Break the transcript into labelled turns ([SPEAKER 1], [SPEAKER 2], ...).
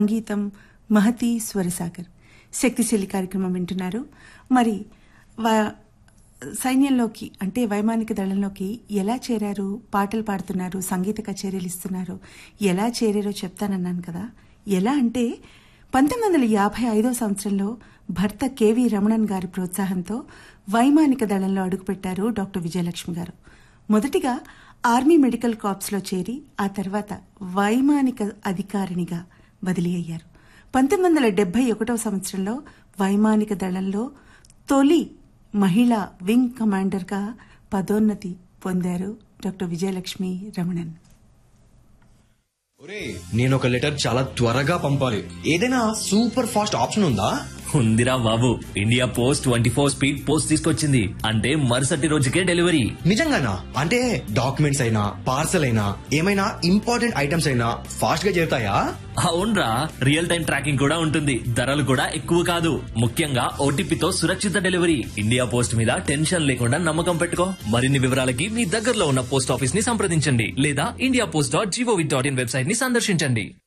[SPEAKER 1] సంగీతం మహతి స్వరసాగర్ శక్తిశీలి కార్యక్రమం వింటున్నారు మరి వా- సైన్యంలోకి అంటే వైమానిక దళంలోకి ఎలా చేరారు పాటలు పాడుతున్నారు సంగీత కచేరీలు ఇస్తున్నారు ఎలా చేరారో చెప్తానన్నాను కదా ఎలా అంటే పంతొమ్మిది వందల యాభై ఐదో సంవత్సరంలో భర్త కెవి రమణన్ గారి ప్రోత్సాహంతో వైమానిక దళంలో అడుగుపెట్టారు డాక్టర్ విజయలక్ష్మి గారు మొదటిగా ఆర్మీ మెడికల్ కార్ప్స్ లో చేరి ఆ తర్వాత వైమానిక అధికారినిగా బదిలీ అయ్యారు పంతొమ్మిది వందల డెబ్బై ఒకటవ సంవత్సరంలో వైమానిక దళంలో తొలి మహిళా వింగ్ కమాండర్గా పదోన్నతి పొందారు డాక్టర్ విజయలక్ష్మి రమణన్
[SPEAKER 2] ఒరే నేను ఒక లెటర్ చాలా త్వరగా పంపాలి ఏదైనా సూపర్ ఫాస్ట్ ఆప్షన్ ఉందా
[SPEAKER 3] ఉందిరా బాబు India post twenty four speed post తీసుకొచ్చింది అంటే మరుసటి రోజుకే డెలివరీ
[SPEAKER 2] నిజంగానా అంటే డాక్యుమెంట్స్ అయినా పార్సల్ అయినా ఏమైనా ఇంపార్టెంట్ ఐటమ్స్ అయినా ఫాస్ట్ గా చేరుతాయా
[SPEAKER 3] అవునరా రియల్ టైం ట్రాకింగ్ కూడా ఉంటుంది ధరలు కూడా ఎక్కువ కాదు ముఖ్యంగా ఓటీపీతో సురక్షిత డెలివరీ ఇండియా పోస్ట్ మీద టెన్షన్ లేకుండా నమ్మకం పెట్టుకో మరిన్ని వివరాలకి మీ దగ్గరలో ఉన్న పోస్ట్ ఆఫీస్ ని సంప్రదించండి లేదా India post dot G O V dot in website ని సందర్శించండి